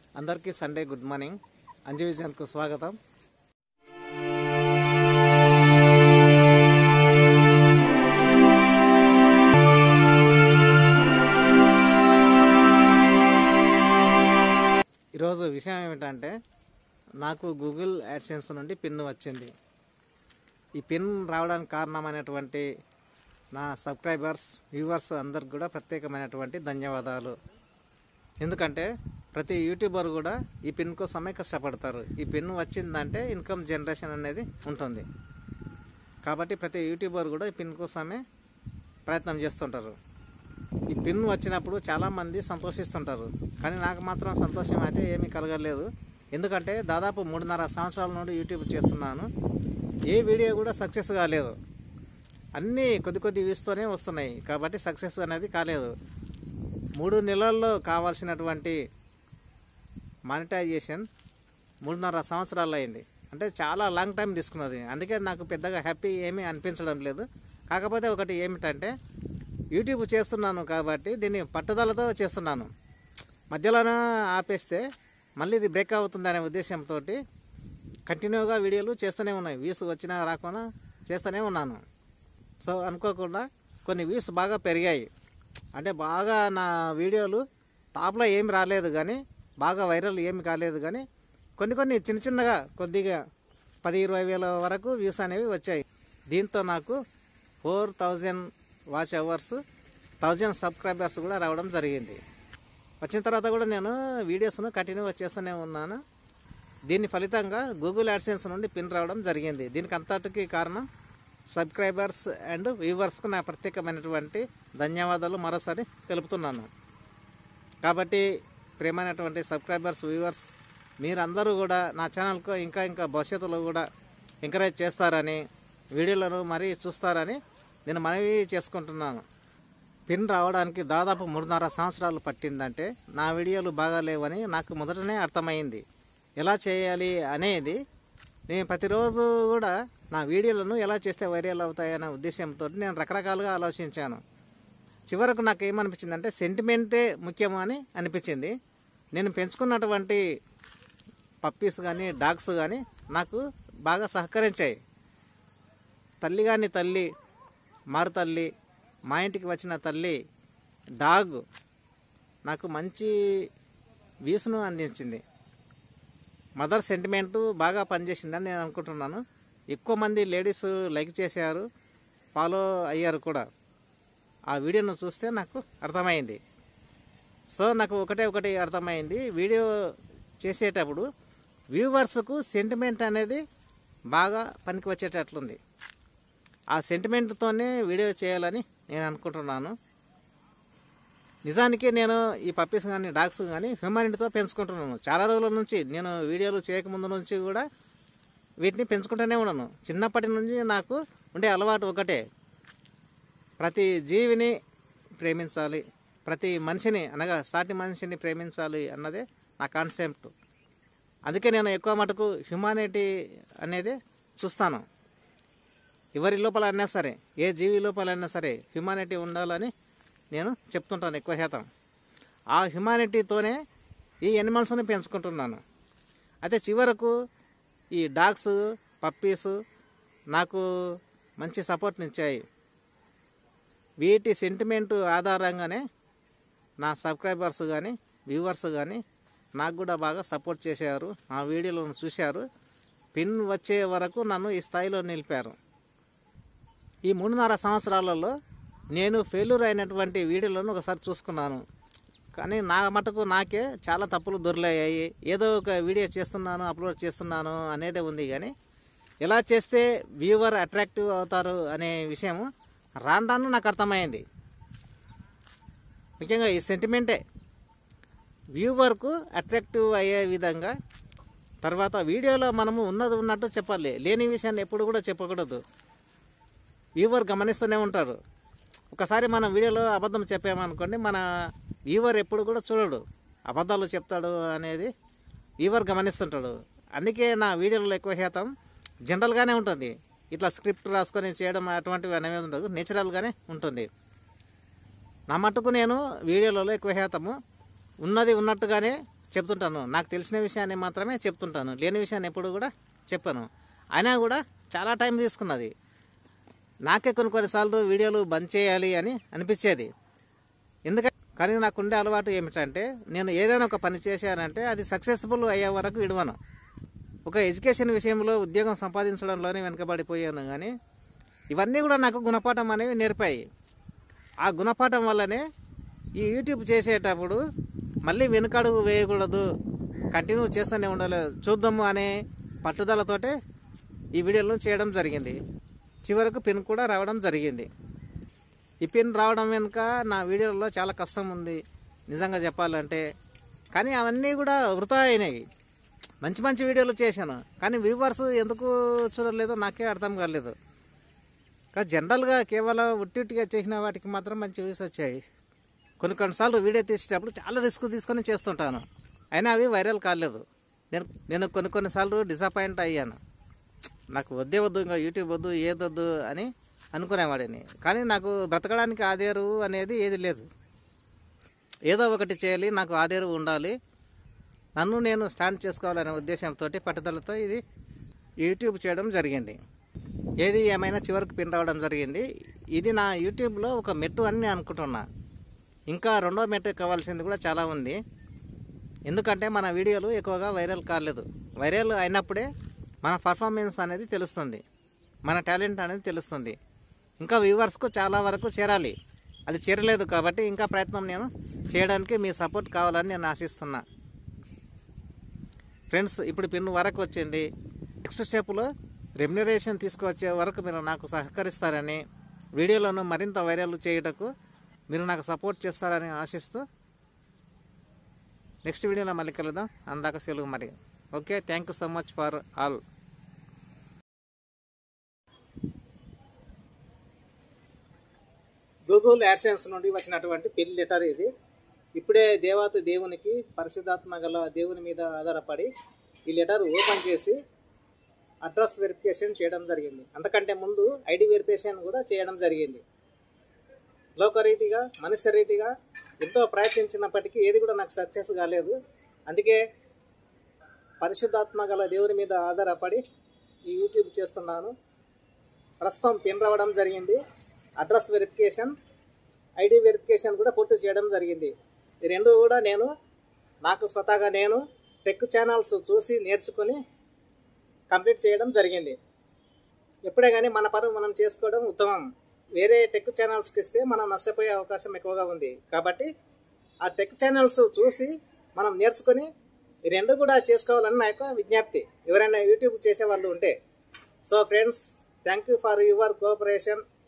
అందరికీ Sunday good morning Anju విజన్కు స్వాగతం ఈరోజు విషయం ఏమిటంటే నాకు గూగుల్ యాడ్సెన్స్ నుండి పిన్ వచ్చింది ఈ పిన్ రావడానికి కారణమైనటువంటి నా సబ్స్క్రైబర్స్ వ్యూవర్స్ అందరికి కూడా ప్రత్యేకమైనటువంటి ధన్యవాదాలు ఎందుకంటే ప్రతి యూట్యూబర్ కూడా ఈ పిన్ కోసమే కష్టపడతారు ఈ పిన్ వచ్చిందంటే ఇన్కమ్ జనరేషన్ అనేది ఉంటుంది కాబట్టి ప్రతి యూట్యూబర్ కూడా ఈ పిన్ కోసమే ప్రయత్నం చేస్తుంటారు ఈ పిన్ వచ్చినప్పుడు చాలామంది సంతోషిస్తుంటారు కానీ నాకు మాత్రం సంతోషం అయితే ఏమీ కలగలేదు ఎందుకంటే దాదాపు మూడున్నర సంవత్సరాల నుండి యూట్యూబ్ చేస్తున్నాను ఏ వీడియో కూడా సక్సెస్ కాలేదు అన్నీ కొద్ది కొద్ది వ్యూస్తోనే వస్తున్నాయి కాబట్టి సక్సెస్ అనేది కాలేదు మూడు నెలల్లో కావాల్సినటువంటి మానిటైజేషన్ మూడున్నర సంవత్సరాలు అయింది అంటే చాలా లాంగ్ టైం తీసుకున్నది అందుకే నాకు పెద్దగా హ్యాపీ ఏమీ అనిపించడం లేదు కాకపోతే ఒకటి ఏమిటంటే యూట్యూబ్ చేస్తున్నాను కాబట్టి దీన్ని పట్టుదలతో చేస్తున్నాను మధ్యలోనే ఆపేస్తే మళ్ళీ ఇది బ్రేక్ అవుతుంది అనే ఉద్దేశంతో కంటిన్యూగా వీడియోలు చేస్తూనే ఉన్నాయి వ్యూస్ వచ్చినా రాకుండా చేస్తూనే ఉన్నాను సో అనుకోకుండా కొన్ని వ్యూస్ బాగా పెరిగాయి అంటే బాగా నా వీడియోలు టాప్లో ఏమి రాలేదు కానీ బాగా వైరల్ ఏమి కాలేదు కానీ కొన్ని కొన్ని చిన్న చిన్నగా కొద్దిగా పది ఇరవై వేల వరకు వ్యూస్ అనేవి వచ్చాయి దీంతో నాకు four thousand watch hours thousand subscribers కూడా రావడం జరిగింది వచ్చిన తర్వాత కూడా నేను వీడియోస్ను కంటిన్యూ చేస్తూనే ఉన్నాను దీని ఫలితంగా గూగుల్ యాడ్సెన్స్ నుండి పిన్ రావడం జరిగింది దీనికి అంతటికి కారణం సబ్స్క్రైబర్స్ అండ్ వ్యూవర్స్కు నా ప్రత్యేకమైనటువంటి ధన్యవాదాలు మరోసారి తెలుపుతున్నాను కాబట్టి ప్రేమైనటువంటి సబ్స్క్రైబర్స్ వ్యూవర్స్ మీరందరూ కూడా నా ఛానల్కు ఇంకా ఇంకా భవిష్యత్తులో కూడా ఎంకరేజ్ చేస్తారని వీడియోలను మరీ చూస్తారని నేను మనవి చేసుకుంటున్నాను పిన్ రావడానికి దాదాపు మూడున్నర సంవత్సరాలు పట్టిందంటే నా వీడియోలు బాగాలేవని నాకు మొదటనే అర్థమైంది ఎలా చేయాలి అనేది నేను ప్రతిరోజు కూడా నా వీడియోలను ఎలా చేస్తే వైరల్ అవుతాయనే ఉద్దేశంతో నేను రకరకాలుగా ఆలోచించాను చివరకు నాకు ఏమనిపించిందంటే సెంటిమెంటే ముఖ్యము అని అనిపించింది నేను పెంచుకున్నటువంటి పప్పీస్ కానీ డాగ్స్ కానీ నాకు బాగా సహకరించాయి తల్లి కానీ తల్లి మారు తల్లి మా ఇంటికి వచ్చిన తల్లి డాగ్ నాకు మంచి వ్యూస్ను అందించింది మదర్ సెంటిమెంట్ బాగా పనిచేసిందని నేను అనుకుంటున్నాను ఎక్కువ మంది లేడీస్ లైక్ చేశారు ఫాలో అయ్యారు కూడా ఆ వీడియోను చూస్తే నాకు అర్థమైంది సో నాకు ఒకటే ఒకటి అర్థమైంది వీడియో చేసేటప్పుడు వ్యూవర్స్కు సెంటిమెంట్ అనేది బాగా పనికి వచ్చేటట్లుంది ఆ సెంటిమెంట్తోనే వీడియో చేయాలని నేను అనుకుంటున్నాను నిజానికి నేను ఈ పప్పీస్ కానీ డాగ్స్ కానీ హ్యూమానిటీతో పెంచుకుంటున్నాను చాలా రోజుల నుంచి నేను వీడియోలు చేయకముందు నుంచి కూడా వీటిని పెంచుకుంటూనే ఉన్నాను చిన్నప్పటి నుంచి నాకు ఉండే అలవాటు ఒకటే ప్రతి జీవిని ప్రేమించాలి ప్రతి మనిషిని అనగా సాటి మనిషిని ప్రేమించాలి అన్నదే నా కాన్సెప్ట్ అందుకే నేను ఎక్కువ మటుకు హ్యుమానిటీ అనేది చూస్తాను ఎవరి లోపల అయినా సరే ఏ జీవి లోపల అయినా సరే హ్యుమానిటీ ఉండాలని నేను చెప్తుంటాను ఎక్కువ శాతం ఆ హ్యుమానిటీతోనే ఈ ఎనిమల్స్ని పెంచుకుంటున్నాను అయితే చివరకు ఈ డాగ్స్ పప్పీస్ నాకు మంచి సపోర్ట్నిచ్చాయి వీటి సెంటిమెంట్ ఆధారంగానే నా సబ్స్క్రైబర్స్ కానీ వ్యూవర్స్ కానీ నాకు కూడా బాగా సపోర్ట్ చేశారు ఆ వీడియోలను చూశారు పిన్ వచ్చే వరకు నన్ను ఈ స్థాయిలో నిలిపారు ఈ మూడున్నర సంవత్సరాలలో నేను ఫెయిల్యూర్ అయినటువంటి వీడియోలను ఒకసారి చూసుకున్నాను కానీ నా మటుకు నాకే చాలా తప్పులు దొరికాయి ఏదో ఒక వీడియో చేస్తున్నాను అప్లోడ్ చేస్తున్నాను అనేదే ఉంది కానీ ఎలా చేస్తే వ్యూవర్ అట్రాక్టివ్ అవుతారు అనే విషయము రాను రాను నాకు అర్థమైంది ముఖ్యంగా ఈ సెంటిమెంటే వ్యూవర్కు అట్రాక్టివ్ అయ్యే విధంగా తర్వాత వీడియోలో మనము ఉన్నది ఉన్నట్టు చెప్పాలి లేని విషయాన్ని ఎప్పుడు కూడా చెప్పకూడదు వ్యూవర్ గమనిస్తూనే ఉంటారు ఒకసారి మన వీడియోలో అబద్ధం చెప్పామనుకోండి మన వ్యూవర్ ఎప్పుడు కూడా చూడడు అబద్ధాలు చెప్తాడు అనేది వ్యూవర్ గమనిస్తుంటాడు అందుకే నా వీడియోలో ఎక్కువ శాతం జనరల్గానే ఉంటుంది ఇట్లా స్క్రిప్ట్ రాసుకొని చేయడం అటువంటివి అనేవి ఉండదు నేచురల్గానే ఉంటుంది నా మట్టుకు నేను వీడియోలలో ఎక్కువ శాతము ఉన్నది ఉన్నట్టుగానే చెప్తుంటాను నాకు తెలిసిన విషయాన్ని మాత్రమే చెప్తుంటాను లేని విషయాన్ని ఎప్పుడు కూడా చెప్పాను అయినా కూడా చాలా టైం తీసుకున్నది నాకే కొన్ని కొన్నిసార్లు వీడియోలు బంద్ చేయాలి అని అనిపించేది ఎందుకంటే కానీ నాకుండే అలవాటు ఏమిటంటే నేను ఏదైనా ఒక పని చేశానంటే అది సక్సెస్ఫుల్ అయ్యే వరకు ఇడవను ఒక ఎడ్యుకేషన్ విషయంలో ఉద్యోగం సంపాదించడంలోనే వెనకబడిపోయాను కానీ ఇవన్నీ కూడా నాకు గుణపాఠం అనేవి నేర్పాయి ఆ గుణపాఠం వల్లనే ఈ యూట్యూబ్ చేసేటప్పుడు మళ్ళీ వెనుకడుగు వేయకూడదు కంటిన్యూ చేస్తూనే ఉండాలి చూద్దాము అనే పట్టుదలతోటే ఈ వీడియోలు చేయడం జరిగింది చివరకు పిన్ కూడా రావడం జరిగింది ఈ పిన్ రావడం వెనుక నా వీడియోలలో చాలా కష్టం ఉంది నిజంగా చెప్పాలంటే కానీ అవన్నీ కూడా వృధా అయినాయి మంచి మంచి వీడియోలు చేశాను కానీ వ్యూవర్స్ ఎందుకు చూడలేదో నాకే అర్థం కాలేదు కానీ జనరల్గా కేవలం ఉట్టిగా చేసిన వాటికి మాత్రం మంచి వ్యూస్ వచ్చాయి కొన్ని కొన్నిసార్లు వీడియో తీసేటప్పుడు చాలా రిస్క్ తీసుకొని చేస్తుంటాను అయినా అవి వైరల్ కాలేదు నేను నేను కొన్ని కొన్నిసార్లు డిసప్పాయింట్ అయ్యాను నాకు వద్దే వద్దు ఇంకా యూట్యూబ్ వద్దు ఏదొద్దు అని అనుకునేవాడిని కానీ నాకు బ్రతకడానికి ఆదేరు అనేది ఏది లేదు ఏదో ఒకటి చేయాలి నాకు ఆదేరు ఉండాలి నన్ను నేను స్టాండ్ చేసుకోవాలనే ఉద్దేశంతో పట్టుదలతో ఇది యూట్యూబ్ చేయడం జరిగింది ఏది ఏమైనా చివరికి పిన్ రావడం జరిగింది ఇది నా యూట్యూబ్లో ఒక మెట్టు అని నేను అనుకుంటున్నా ఇంకా రెండో మెట్టు కావాల్సింది కూడా చాలా ఉంది ఎందుకంటే మన వీడియోలు ఎక్కువగా వైరల్ కాలేదు వైరల్ అయినప్పుడే మన పర్ఫార్మెన్స్ అనేది తెలుస్తుంది మన టాలెంట్ అనేది తెలుస్తుంది ఇంకా వ్యూవర్స్కు చాలా వరకు చేరాలి అది చేరలేదు కాబట్టి ఇంకా ప్రయత్నం నేను చేయడానికి మీ సపోర్ట్ కావాలని నేను ఆశిస్తున్నా ఫ్రెండ్స్ ఇప్పుడు పిన్ వరకు వచ్చింది నెక్స్ట్ స్టెప్లో రెమ్యునరేషన్ తీసుకువచ్చే వరకు మీరు నాకు సహకరిస్తారని వీడియోలను మరింత వైరల్ చేయుటకు మీరు నాకు సపోర్ట్ చేస్తారని ఆశిస్తూ నెక్స్ట్ వీడియోలో మళ్ళీ కలుద్దాం అందాక సెలవు మరి okay thank you so much for all Google AdSense నుండి వచ్చినటువంటి పిన్ లెటర్ ఇది ఇప్పుడే దేవాత దేవునికి పరిశుద్ధాత్మ గల దేవుని మీద ఆధారపడి ఈ లెటర్ ఓపెన్ చేసి అడ్రస్ వెరిఫికేషన్ చేయడం జరిగింది అంతకంటే ముందు ఐడి వెరిఫికేషన్ కూడా చేయడం జరిగింది లోకరీతిగా మనుష్య రీతిగా ఎంతో ప్రయత్నించినప్పటికీ ఏది కూడా నాకు సక్సెస్ కాలేదు అందుకే పరిశుద్ధాత్మ గల దేవుని మీద ఆధారపడి ఈ యూట్యూబ్ చేస్తున్నాను ప్రస్తుతం పిన్ రావడం జరిగింది అడ్రస్ వెరిఫికేషన్ ఐడి వెరిఫికేషన్ కూడా పూర్తి చేయడం జరిగింది ఈ రెండు కూడా నేను నాకు స్వతహాగా నేను టెక్ ఛానల్స్ చూసి నేర్చుకొని కంప్లీట్ చేయడం జరిగింది ఎప్పుడే కానీ మన పని మనం చేసుకోవడం ఉత్తమం వేరే టెక్ ఛానల్స్కి ఇస్తే మనం నష్టపోయే అవకాశం ఎక్కువగా ఉంది కాబట్టి ఆ టెక్ ఛానల్స్ చూసి మనం నేర్చుకొని ఈ రెండు కూడా చేసుకోవాలని నా యొక్క విజ్ఞప్తి ఎవరైనా యూట్యూబ్ చేసే వాళ్ళు ఉంటే so friends thank you for your cooperation